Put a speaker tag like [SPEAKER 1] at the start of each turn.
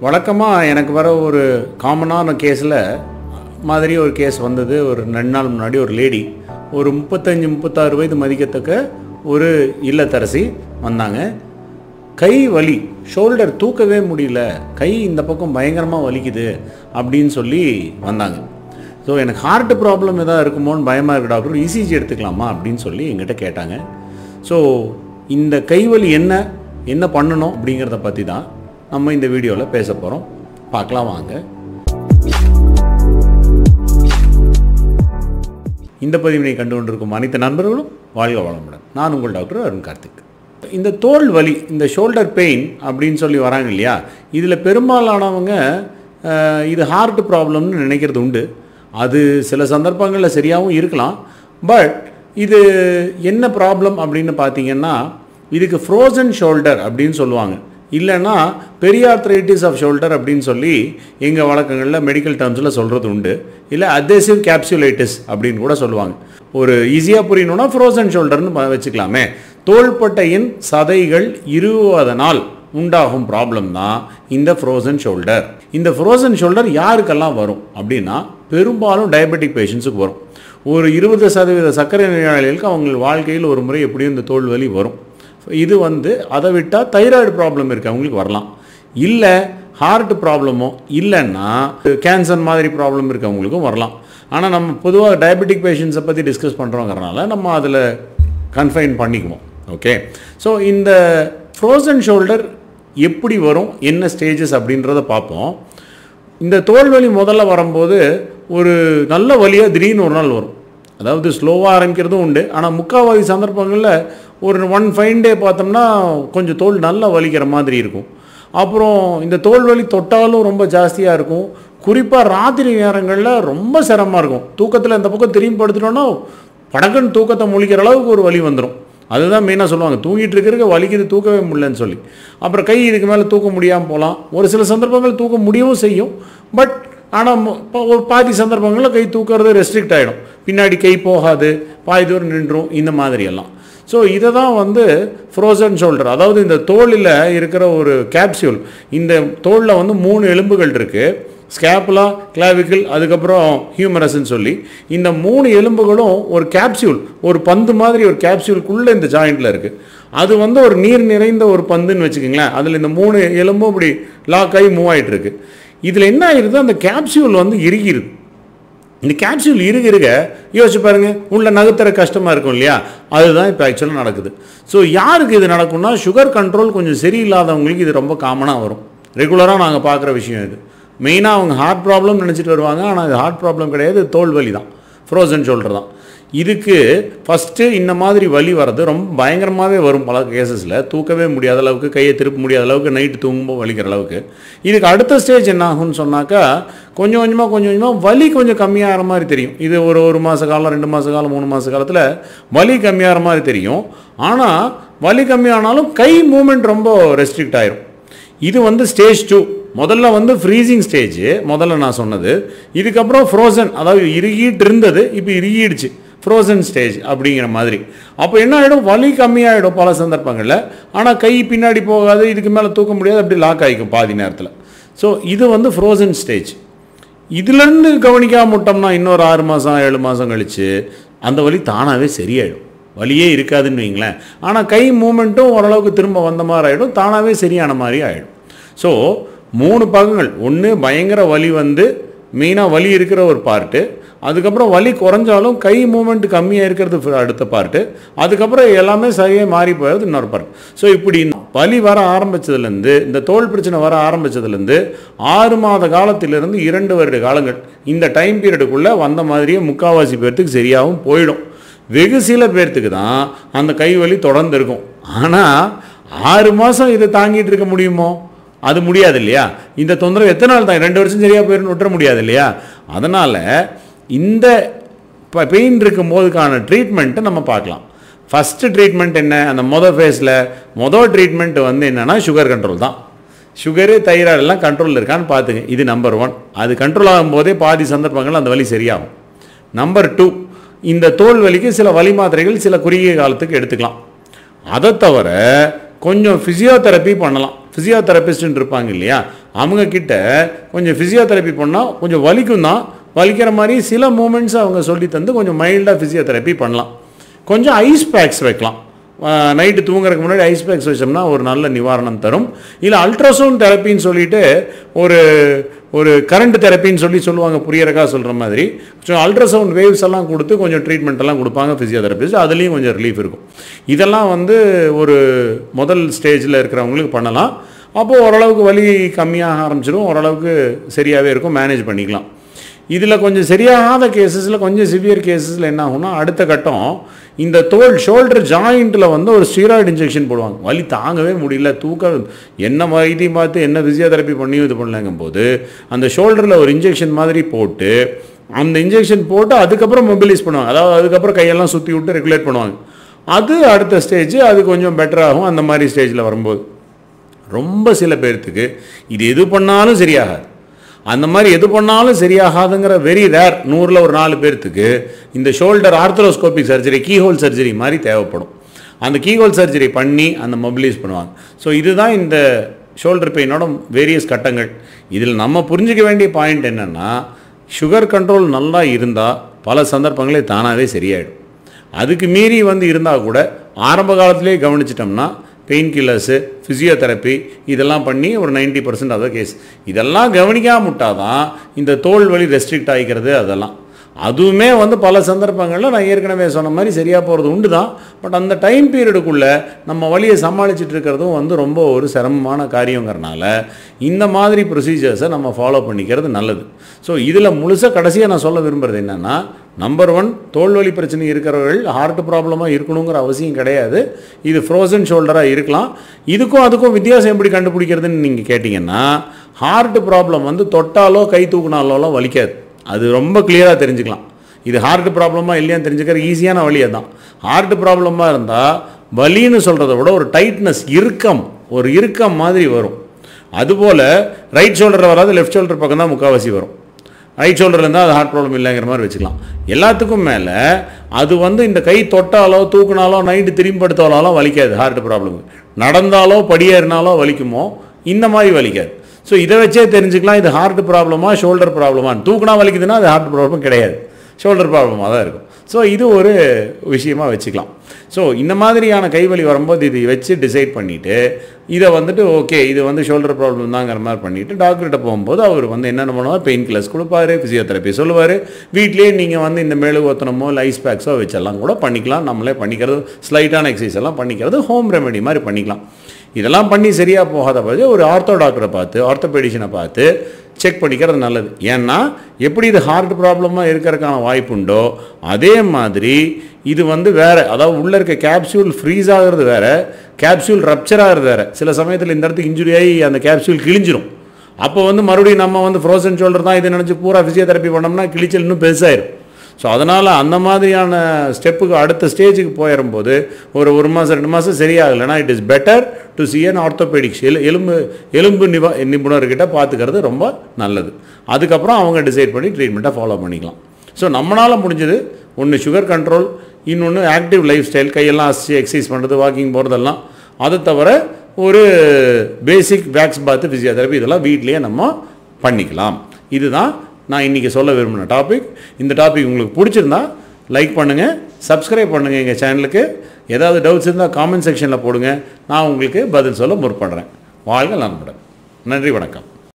[SPEAKER 1] வழக்கமாக எனக்கு வர ஒரு காமனான கேஸில் மாதிரி ஒரு கேஸ் வந்தது ஒரு ரெண்டு நாள் முன்னாடி ஒரு லேடி ஒரு முப்பத்தஞ்சு முப்பத்தாறு வயது மதிக்கத்தக்க ஒரு இல்லத்தரசி வந்தாங்க கை வலி ஷோல்டர் தூக்கவே முடியல கை இந்த பக்கம் பயங்கரமாக வலிக்குது அப்படின்னு சொல்லி வந்தாங்க ஸோ எனக்கு ஹார்ட் ப்ராப்ளம் எதாவது இருக்குமோன்னு பயமாக இருக்கு டாக்டர் இசிஜி எடுத்துக்கலாமா அப்படின்னு சொல்லி எங்கிட்ட கேட்டாங்க ஸோ இந்த கைவலி என்ன என்ன பண்ணணும் அப்படிங்கிறத பற்றி தான் நம்ம இந்த வீடியோவில் பேச போகிறோம் பார்க்கலாம் வாங்க இந்த பதிவினை கண்டு கொண்டிருக்கும் அனைத்து நண்பர்களும் வாழ்க வளமுடன் நான் உங்கள் டாக்டர் அருண் கார்த்திக் இந்த தோல் வலி இந்த ஷோல்டர் பெயின் அப்படின்னு சொல்லி வராங்க இல்லையா இதில் பெரும்பாலானவங்க அஹ், இது ஹார்ட் ப்ராப்ளம்னு நினைக்கிறது உண்டு அது சில சந்தர்ப்பங்களில் சரியாகவும் இருக்கலாம் பட் இது என்ன ப்ராப்ளம் அப்படின்னு பார்த்தீங்கன்னா இதுக்கு ஃப்ரோசன் ஷோல்டர் அப்படின்னு சொல்லுவாங்க இல்லைன்னா பெரியார்த்ரைட்டிஸ் ஆஃப் ஷோல்டர் அப்படின்னு சொல்லி எங்கள் வழக்கங்களில் மெடிக்கல் டேர்ம்ஸில் சொல்கிறது உண்டு இல்லை அதேசிவ் கேப்சுலைட்டிஸ் அப்படின்னு கூட சொல்லுவாங்க ஒரு ஈஸியாக புரியணும்னா ஃப்ரோசன் ஷோல்டர்னு ப- வச்சுக்கலாமே தோள்பட்டையின் சதைகள் இறுகுவதனால் உண்டாகும் ப்ராப்ளம் தான் இந்த ஃப்ரோசன் ஷோல்டர் இந்த ஃப்ரோசன் ஷோல்டர் யாருக்கெல்லாம் வரும் அப்படின்னா பெரும்பாலும் டயபெட்டிக் பேஷண்ட்ஸுக்கு வரும் ஒரு இருபது சதவீத சர்க்கரை நோயாளிகளுக்கு அவங்க வாழ்க்கையில் ஒரு முறை எப்படியும் இந்த தோல் வலி வரும் இது வந்து அதை விட்டால் தைராய்டு ப்ராப்ளம் இருக்கு அவங்களுக்கு வரலாம் இல்லை ஹார்ட் ப்ராப்ளமோ இல்லைன்னா கேன்சர் மாதிரி ப்ராப்ளம் இருக்கவங்களுக்கும் வரலாம் ஆனால் நம்ம பொதுவாக டயபெட்டிக் பேஷண்ட்ஸை பற்றி டிஸ்கஸ் பண்ணுறோங்கிறனால நம்ம அதில் கன்ஃபைன் பண்ணிக்குவோம் ஓகே ஸோ இந்த ஃப்ரோசன் ஷோல்டர் எப்படி வரும் என்ன ஸ்டேஜஸ் அப்படின்றத பார்ப்போம் இந்த தோல் வலி முதல்ல வரும்போது ஒரு நல்ல வலியாக திடீர்னு ஒரு நாள் வரும் அதாவது ஸ்லோவாக ஆரம்பிக்கிறதும் உண்டு ஆனால் முக்கால்வாசி சந்தர்ப்பங்களில் ஒரு ஒன் ஃபைன் டே பார்த்தோம்னா கொஞ்சம் தோல் நல்லா வலிக்கிற மாதிரி இருக்கும் அப்புறம் இந்த தோல் வலி தொட்டாலும் ரொம்ப ஜாஸ்தியாக இருக்கும் குறிப்பாக ராத்திரி நேரங்களில் ரொம்ப சிரமமாக இருக்கும் தூக்கத்தில் இந்த பக்கம் திரும்பி படுத்துட்டோன்னா படக்குன்னு தூக்கத்தை முழிக்கிற அளவுக்கு ஒரு வலி வந்துடும் அதுதான் மெயினாக சொல்லுவாங்க தூங்கிட்டு இருக்கிறதுக்கு வலிக்குது தூக்கவே முடியலன்னு சொல்லி அப்புறம் கை இதுக்கு மேலே தூக்க முடியாமல் போகலாம் ஒரு சில சந்தர்ப்பங்கள் தூக்க முடியவும் செய்யும் பட் ஆனால் ஒரு பாதி சந்தர்ப்பங்களில் கை தூக்கிறது ரெஸ்ட்ரிக்ட் ஆகிடும் பின்னாடி கை போகாது பாதி தூரம் நின்றும் இந்த மாதிரி எல்லாம் ஸோ இதை தான் வந்து ஃப்ரோசன் ஷோல்டர் அதாவது இந்த தோலில் இருக்கிற ஒரு கேப்சியூல் இந்த தோலில் வந்து மூணு எலும்புகள் இருக்குது ஸ்கேப்புலா கிளாவிக்கிள் அதுக்கப்புறம் ஹியூமரஸ்ன்னு சொல்லி இந்த மூணு எலும்புகளும் ஒரு கேப்சியூல் ஒரு பந்து மாதிரி ஒரு கேப்சியூலுக்குள்ளே இந்த ஜாயிண்டில் இருக்குது அது வந்து ஒரு நீர் நிறைந்த ஒரு பந்துன்னு வச்சுக்கோங்களேன் அதில் இந்த மூணு எலும்பும் இப்படி லாக் ஆகி மூவ் ஆகிட்டு இருக்கு இதில் என்ன ஆயிருது அந்த கேப்சியூல் வந்து இறுகிருது இந்த கேப்சூல் இருக இருக யோசிச்சு பாருங்க உள்ள நகர்த்துற கஷ்டமாக இருக்கும் இல்லையா அதுதான் இப்போ ஆக்சுவலாக நடக்குது ஸோ யாருக்கு இது நடக்கும்னா சுகர் கண்ட்ரோல் கொஞ்சம் சரியில்லாதவங்களுக்கு இது ரொம்ப காமனாக வரும் ரெகுலராக நாங்கள் பார்க்குற விஷயம் இது மெயினாக அவங்க ஹார்ட் ப்ராப்ளம் நினச்சிட்டு வருவாங்க ஆனால் இது ஹார்ட் ப்ராப்ளம் கிடையாது இது தோல் வலி தான் ஃப்ரோசன் ஷோல்டர் தான் இதுக்கு ஃபஸ்ட்டு இந்த மாதிரி வலி வர்றது ரொம்ப பயங்கரமாகவே வரும் பல கேசஸில் தூக்கவே முடியாத அளவுக்கு கையை திருப்ப முடியாத அளவுக்கு நைட்டு தூங்கும்போது வலிக்கிற அளவுக்கு இதுக்கு அடுத்த ஸ்டேஜ் என்ன ஆகும்னு சொன்னாக்கா கொஞ்சம் கொஞ்சமாக கொஞ்சம் கொஞ்சமாக வலி கொஞ்சம் கம்மியாகிற மாதிரி தெரியும் இது ஒரு ஒரு மாத காலம் ரெண்டு மாத காலம் மூணு மாத காலத்தில் வலி கம்மியாகிற மாதிரி தெரியும் ஆனால் வலி கம்மியானாலும் கை மூமெண்ட் ரொம்ப ரெஸ்ட்ரிக்ட் ஆயிரும் இது வந்து ஸ்டேஜ் டூ முதல்ல வந்து ஃப்ரீசிங் ஸ்டேஜ் முதல்ல நான் சொன்னது இதுக்கப்புறம் ஃப்ரோசன் அதாவது இறுகிட்டு இருந்தது இப்போ இறுகிடுச்சு ஃப்ரோசன் ஸ்டேஜ் அப்படிங்கிற மாதிரி அப்போ என்ன ஆகிடும் வலி கம்மியாகிடும் பல சந்தர்ப்பங்களில் ஆனால் கை பின்னாடி போகாது இதுக்கு மேலே தூக்க முடியாது அப்படி லாக் ஆகிக்கும் பாதி நேரத்தில் ஸோ இது வந்து ஃப்ரோசன் ஸ்டேஜ் இதுலேருந்து கவனிக்காம விட்டோம்னா இன்னொரு ஆறு மாதம் ஏழு மாதம் கழித்து அந்த வலி தானாகவே சரியாயிடும் வலியே இருக்காதுன்னு வைங்களேன் ஆனால் கை மூமெண்ட்டும் ஓரளவுக்கு திரும்ப வந்த மாதிரி ஆகிடும் தானாகவே சரியான மாதிரி ஆகிடும் ஸோ மூணு பாகங்கள் ஒன்று பயங்கர வலி வந்து மெயினாக வலி இருக்கிற ஒரு பார்ட்டு அதுக்கப்புறம் வலி குறைஞ்சாலும் கை மூமெண்ட் கம்மியாக இருக்கிறது ஃப- அடுத்த பார்ட்டு அதுக்கப்புறம் எல்லாமே சரியாக மாறி போயிடுறது இன்னொரு பார்ட் ஸோ இப்படி வலி வர ஆரம்பிச்சதுலேருந்து இந்த தோல் பிரச்சனை வர ஆரம்பிச்சதுலேருந்து ஆறு மாத காலத்திலிருந்து இரண்டு வருட காலங்கள் இந்த டைம் பீரியடுக்குள்ளே வந்த மாதிரியே முக்காவாசி பேர்த்துக்கு சரியாகவும் போயிடும் வெகு சில பேர்த்துக்கு தான் அந்த கை வலி தொடர்ந்து இருக்கும் ஆனால் ஆறு மாதம் இதை தாங்கிட்டு இருக்க முடியுமோ அது முடியாது இல்லையா இந்த தொந்தரவு எத்தனை நாள் தான் ரெண்டு வருஷம் சரியாக போயிருந்து விட்டுற முடியாது இல்லையா அதனால் இந்த பெயின் இருக்கும் போதுக்கான ட்ரீட்மெண்ட்டை நம்ம பார்க்கலாம் ஃபஸ்ட்டு ட்ரீட்மெண்ட் என்ன அந்த மொதல் ஃபேஸில் மொதல் ட்ரீட்மெண்ட் வந்து என்னென்னா சுகர் கண்ட்ரோல் தான் சுகரு தைராய்டு எல்லாம் கண்ட்ரோலில் இருக்கான்னு பார்த்துங்க இது நம்பர் ஒன் அது கண்ட்ரோல் ஆகும்போதே பாதி சந்தர்ப்பங்கள் அந்த வலி சரியாகும் நம்பர் டூ இந்த தோல் வலிக்கு சில வலி மாத்திரைகள் சில குறுகிய காலத்துக்கு எடுத்துக்கலாம் அதை தவிர கொஞ்சம் ஃபிசியோதெரப்பி பண்ணலாம் ஃபிசியோதெரபிஸ்ட்னு இருப்பாங்க இல்லையா அவங்க கிட்ட கொஞ்சம் ஃபிசியோதெரப்பி பண்ணால் கொஞ்சம் வலிக்கும் தான் வலிக்கிற மாதிரி சில மூமெண்ட்ஸ் அவங்க சொல்லி தந்து கொஞ்சம் மைல்டாக ஃபிசியோதெரப்பி பண்ணலாம் கொஞ்சம் ஐஸ் பேக்ஸ் வைக்கலாம் நைட்டு தூங்குறதுக்கு முன்னாடி ஐஸ் பேக்ஸ் வச்சோம்னா ஒரு நல்ல நிவாரணம் தரும் இல்லை அல்ட்ராசவுண்ட் தெரப்பின்னு சொல்லிட்டு ஒரு ஒரு கரண்ட் தெரப்பின்னு சொல்லி சொல்லுவாங்க புரியறக்கா சொல்கிற மாதிரி ஸோ அல்ட்ராசவுண்ட் வேவ்ஸ் எல்லாம் கொடுத்து கொஞ்சம் ட்ரீட்மெண்ட் எல்லாம் கொடுப்பாங்க ஃபிசியோதெரபிஸ்ட் அதுலேயும் கொஞ்சம் ரிலீஃப் இருக்கும் இதெல்லாம் வந்து ஒரு முதல் ஸ்டேஜில் இருக்கிறவங்களுக்கு பண்ணலாம் அப்போது ஓரளவுக்கு வலி கம்மியாக ஆரம்பிச்சிடும் ஓரளவுக்கு சரியாகவே இருக்கும் மேனேஜ் பண்ணிக்கலாம் இதில் கொஞ்சம் சரியாகாத கேசஸில் கொஞ்சம் சிவியர் கேசஸில் என்ன ஆகும்னா அடுத்த கட்டம் இந்த தோல் ஷோல்டர் ஜாயிண்ட்டில் வந்து ஒரு ஸ்டீராய்டு இன்ஜெக்ஷன் போடுவாங்க வலி தாங்கவே முடியல தூக்க என்ன வைத்தியம் பார்த்து என்ன ஃபிசியோதெரப்பி பண்ணியும் இது பண்ணலங்கும் போது அந்த ஷோல்டரில் ஒரு இன்ஜெக்ஷன் மாதிரி போட்டு அந்த இன்ஜெக்ஷன் போட்டு அதுக்கப்புறம் மொபிலைஸ் பண்ணுவாங்க அதாவது அதுக்கப்புறம் கையெல்லாம் சுற்றி விட்டு ரெகுலேட் பண்ணுவாங்க அது அடுத்த ஸ்டேஜ் அது கொஞ்சம் பெட்டர் ஆகும் அந்த மாதிரி ஸ்டேஜில் வரும்போது ரொம்ப சில பேர்த்துக்கு இது எது பண்ணாலும் சரியாகாது அந்த மாதிரி எது பண்ணாலும் சரியாகாதுங்கிற வெரி ரேர் நூறில் ஒரு நாலு பேர்த்துக்கு இந்த shoulder arthroscopic surgery keyhole surgery மாதிரி தேவைப்படும் அந்த கீஹோல் சர்ஜரி பண்ணி அந்த மொபிலைஸ் பண்ணுவாங்க ஸோ இதுதான் இந்த ஷோல்டர் பெயினோட வேரியஸ் கட்டங்கள் இதில் நம்ம புரிஞ்சிக்க வேண்டிய பாயிண்ட் என்னென்னா சுகர் கண்ட்ரோல் நல்லா இருந்தால் பல சந்தர்ப்பங்களே தானாகவே சரியாயிடும் அதுக்கு மீறி வந்து இருந்தால் கூட ஆரம்ப காலத்திலே கவனிச்சிட்டோம்னா பெயின் கில்லர்ஸு ஃபிசியோதெரப்பி இதெல்லாம் பண்ணி ஒரு 90% பர்சன்ட் அதான் கேஸ் இதெல்லாம் கவனிக்காம விட்டாதான் இந்த தோல் வலி ரெஸ்ட்ரிக்ட் ஆகிக்கிறது அதெல்லாம் அதுவுமே வந்து பல சந்தர்ப்பங்களில் நான் ஏற்கனவே சொன்ன மாதிரி சரியாக போகிறது உண்டு தான் பட் அந்த டைம் பீரியடுக்குள்ளே நம்ம வழியை சமாளிச்சுட்டு இருக்கிறதும் வந்து ரொம்ப ஒரு சிரமமான காரியங்கிறனால இந்த மாதிரி ப்ரொசீஜர்ஸை நம்ம ஃபாலோ பண்ணிக்கிறது நல்லது ஸோ இதில் முழுசாக கடைசியாக நான் சொல்ல விரும்புகிறது என்னென்னா நம்பர் ஒன் தோல்வலி பிரச்சனை இருக்கிறவர்கள் ஹார்ட் ப்ராப்ளமாக இருக்கணுங்கிற அவசியம் கிடையாது இது ஃப்ரோசன் ஷோல்டராக இருக்கலாம் இதுக்கும் அதுக்கும் வித்தியாசம் எப்படி கண்டுபிடிக்கிறதுன்னு நீங்கள் கேட்டிங்கன்னா ஹார்ட் ப்ராப்ளம் வந்து தொட்டாலோ கை தூக்குனாலோலாம் வலிக்காது அது ரொம்ப கிளியராக தெரிஞ்சுக்கலாம் இது ஹார்ட் ப்ராப்ளமாக இல்லையான்னு தெரிஞ்சுக்கிற ஈஸியான வழி தான் ஹார்ட் ப்ராப்ளமாக இருந்தால் வலின்னு சொல்கிறத விட ஒரு டைட்னஸ் இறுக்கம் ஒரு இறுக்கம் மாதிரி வரும் அதுபோல் ரைட் ஷோல்டர் வராது லெஃப்ட் ஷோல்டர் பக்கம் தான் முக்கால்வாசி வரும் ரைட் ஷோல்டர் இருந்தால் அது ஹார்ட் ப்ராப்ளம் இல்லைங்கிற மாதிரி வச்சுக்கலாம் எல்லாத்துக்கும் மேலே அது வந்து இந்த கை தொட்டாலோ தூக்குனாலோ நைட்டு திரும்பி படுத்தாலோ வலிக்காது ஹார்ட் ப்ராப்ளம் நடந்தாலோ படியேறினாலோ வலிக்குமோ இந்த மாதிரி வலிக்காது ஸோ இதை வச்சே தெரிஞ்சுக்கலாம் இது ஹார்ட் ப்ராப்ளமா ஷோல்டர் ப்ராப்ளமா தூக்குனா வலிக்குதுன்னா அது ஹார்ட் ப்ராப்ளம் கிடையாது ஷோல்டர் ப்ராப்ளமாக தான் இருக்கும் ஸோ இது ஒரு விஷயமா வச்சுக்கலாம் ஸோ இந்த மாதிரியான கைவலி வரும்போது இது வச்சு டிசைட் பண்ணிவிட்டு இதை வந்துட்டு ஓகே இது வந்து ஷோல்டர் ப்ராப்ளம் தாங்கிற மாதிரி பண்ணிவிட்டு டாக்டர்கிட்ட போகும்போது அவர் வந்து என்னென்ன பண்ணுவார் பெயின் கில்லர்ஸ் கொடுப்பாரு ஃபிசியோதெரப்பி சொல்லுவார் வீட்லேயே நீங்கள் வந்து இந்த மெழுகு ஒத்தனமோ இல்லை ஐஸ் பேக்ஸோ வச்செல்லாம் கூட பண்ணிக்கலாம் நம்மளே பண்ணிக்கிறது ஸ்லைட்டான எக்ஸசைஸ் எல்லாம் பண்ணிக்கிறது ஹோம் ரெமெடி மாதிரி பண்ணிக்கலாம் இதெல்லாம் பண்ணி சரியாக போகாத போது ஒரு ஆர்த்தோ டாக்டரை பார்த்து ஆர்த்தோபெடிஷனை பார்த்து செக் பண்ணிக்கிறது நல்லது ஏன்னா எப்படி இது ஹார்ட் ப்ராப்ளமாக இருக்கிறதுக்கான வாய்ப்புண்டோ அதே மாதிரி இது வந்து வேறு அதாவது உள்ளே இருக்க கேப்சூல் ஃப்ரீஸ் ஆகிறது வேறு கேப்சூல் ரப்சர் ஆகிறது வேறு சில சமயத்தில் இந்த இடத்துக்கு இன்ஜுரி ஆகி அந்த கேப்சூல் கிழிஞ்சிரும் அப்போ வந்து மறுபடியும் நம்ம வந்து ஃப்ரோசன் ஷோல்டர் தான் இதை நினச்சி பூரா ஃபிசியோதெரப்பி பண்ணோம்னா கிழிச்சல் இன்னும் பெருசாயிரும் ஸோ அதனால் அந்த மாதிரியான ஸ்டெப்புக்கு அடுத்த ஸ்டேஜுக்கு போயிடும்போது ஒரு ஒரு மாதம் ரெண்டு மாதம் சரியாகலைன்னா it is better to see an orthopaedics எலு எலும்பு எலும்பு நிபா நிபுணர்கிட்ட பார்த்துக்கிறது ரொம்ப நல்லது அதுக்கப்புறம் அவங்க டிசைட் பண்ணி ட்ரீட்மெண்ட்டை ஃபாலோ பண்ணிக்கலாம் ஸோ நம்மளால் முடிஞ்சது ஒன்று சுகர் கண்ட்ரோல் இன்னொன்று ஆக்டிவ் லைஃப் ஸ்டைல் கையெல்லாம் அசிச்சு எக்ஸசைஸ் பண்ணுறது வாக்கிங் போகிறதெல்லாம் அதை தவிர ஒரு பேசிக் வேக்ஸ் பாத்து ஃபிசியோதெரப்பி இதெல்லாம் வீட்லேயே நம்ம பண்ணிக்கலாம் இதுதான் நான் இன்றைக்கி சொல்ல விரும்பின டாபிக் இந்த டாபிக் உங்களுக்கு பிடிச்சிருந்தா லைக் பண்ணுங்கள் சப்ஸ்கிரைப் பண்ணுங்கள் எங்கள் சேனலுக்கு ஏதாவது டவுட்ஸ் இருந்தால் காமெண்ட் செக்ஷனில் போடுங்க நான் உங்களுக்கு பதில் சொல்ல முற்படுறேன் வாழ்க நலமுடன் நன்றி வணக்கம்